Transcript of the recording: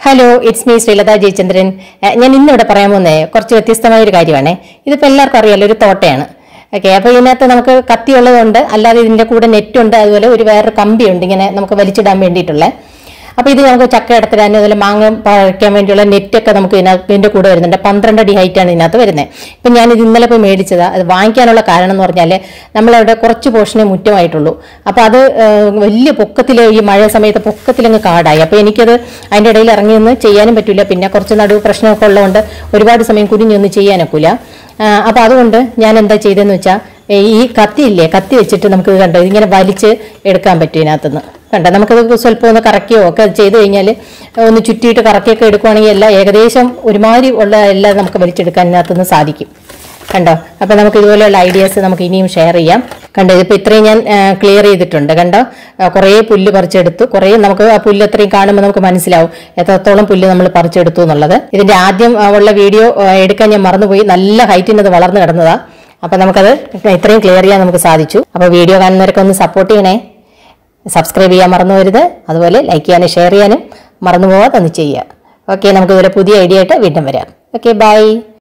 hello it's me Sreelatha Jayachandran ഏഹ് ഞാൻ ഇന്നിവിടെ പറയാൻ പോകുന്നത് കുറച്ച് വ്യത്യസ്തമായ ഒരു കാര്യമാണ് ഇതിപ്പോൾ എല്ലാവർക്കും അറിയാലോ ഒരു തോട്ടയാണ് ഓക്കെ അപ്പോൾ ഇതിനകത്ത് നമുക്ക് കത്തി ഉള്ളതുകൊണ്ട് അല്ലാതെ ഇതിൻ്റെ കൂടെ നെറ്റ് ഉണ്ട് അതുപോലെ ഒരു വേറൊരു കമ്പിയുണ്ട് ഇങ്ങനെ നമുക്ക് വലിച്ചിടാൻ വേണ്ടിയിട്ടുള്ള അപ്പോൾ ഇത് നമുക്ക് ചക്ക എടുത്തിടാനും അതുപോലെ മാങ്ങ പഴയ്ക്കാൻ വേണ്ടിയുള്ള നെറ്റൊക്കെ നമുക്ക് ഇതിനകത്ത് ഇതിൻ്റെ കൂടെ വരുന്നുണ്ട് പന്ത്രണ്ട് അടി ഹൈറ്റാണ് ഇതിനകത്ത് വരുന്നത് ഇപ്പം ഞാനിത് ഇന്നലെ പോയി മേടിച്ചതാണ് അത് വാങ്ങിക്കാനുള്ള കാരണം എന്ന് പറഞ്ഞാൽ നമ്മളവിടെ കുറച്ച് പോർഷനേ മുറ്റമായിട്ടുള്ളൂ അപ്പോൾ അത് ഏഹ്, വലിയ പൊക്കത്തിൽ ഈ മഴ സമയത്ത് പൊക്കത്തിലങ്ങ് കാടായി അപ്പോൾ എനിക്കത് അതിൻ്റെ ഇടയിൽ ഇറങ്ങി നിന്ന് ചെയ്യാനും പറ്റില്ല പിന്നെ കുറച്ച് നടുവ് പ്രശ്നമൊക്കെ ഉള്ളതുകൊണ്ട് ഒരുപാട് സമയം കുനിഞ്ഞൊന്നും ചെയ്യാനൊക്കില്ല അപ്പോൾ അതുകൊണ്ട് ഞാൻ എന്താ ചെയ്തതെന്ന് വെച്ചാൽ ഈ കത്തിയില്ലേ കത്തി വെച്ചിട്ട് നമുക്ക് ഇത് കണ്ടോ ഇതിങ്ങനെ വലിച്ച് എടുക്കാൻ പറ്റും ഇതിനകത്തുനിന്ന് കണ്ടോ നമുക്കത് സ്വല്പം ഒന്ന് കറക്കിയോ ഒക്കെ ചെയ്ത് കഴിഞ്ഞാൽ ഒന്ന് ചുറ്റിയിട്ട് കറക്കിയൊക്കെ എടുക്കുവാണെങ്കിൽ എല്ലാം ഏകദേശം ഒരുമാതിരി ഉള്ള എല്ലാം നമുക്ക് വലിച്ചെടുക്കാൻ ഇതിനകത്തുനിന്ന് സാധിക്കും കണ്ടോ അപ്പോൾ നമുക്ക് ഇതുപോലെയുള്ള ഐഡിയാസ് നമുക്ക് ഇനിയും ഷെയർ ചെയ്യാം കണ്ടോ ഇതിപ്പോൾ ഇത്രയും ഞാൻ ക്ലിയർ ചെയ്തിട്ടുണ്ട് കണ്ടോ ആ, കുറേ പുല്ല് പറിച്ചെടുത്തു കുറേ നമുക്ക് ആ പുല്ല് അത്രയും കാണുമ്പോൾ നമുക്ക് മനസ്സിലാവും എത്രത്തോളം പുല്ല് നമ്മൾ പറിച്ചെടുത്തു എന്നുള്ളത് ഇതിന്റെ ആദ്യം ആ, ഉള്ള വീഡിയോ ആ, എടുക്കാൻ ഞാൻ മറന്നുപോയി നല്ല ഹൈറ്റിന് അത് വളർന്നു കിടന്നതാ അപ്പോൾ നമുക്കത് ഇത്രയും ക്ലിയർ ചെയ്യാൻ നമുക്ക് സാധിച്ചു അപ്പോൾ വീഡിയോ കാണുന്നവരൊക്കെ ഒന്ന് സപ്പോർട്ട് ചെയ്യണേ സബ്സ്ക്രൈബ് ചെയ്യാൻ മറന്നു വരുത് അതുപോലെ ലൈക്ക് ചെയ്യാനും ഷെയർ ചെയ്യാനും മറന്നു പോകാതെ ഒന്ന് ചെയ്യുക ഓക്കെ നമുക്ക് ഇതുപോലെ പുതിയ ഐഡിയ ആയിട്ട് വീണ്ടും വരാം ഓക്കെ ബൈ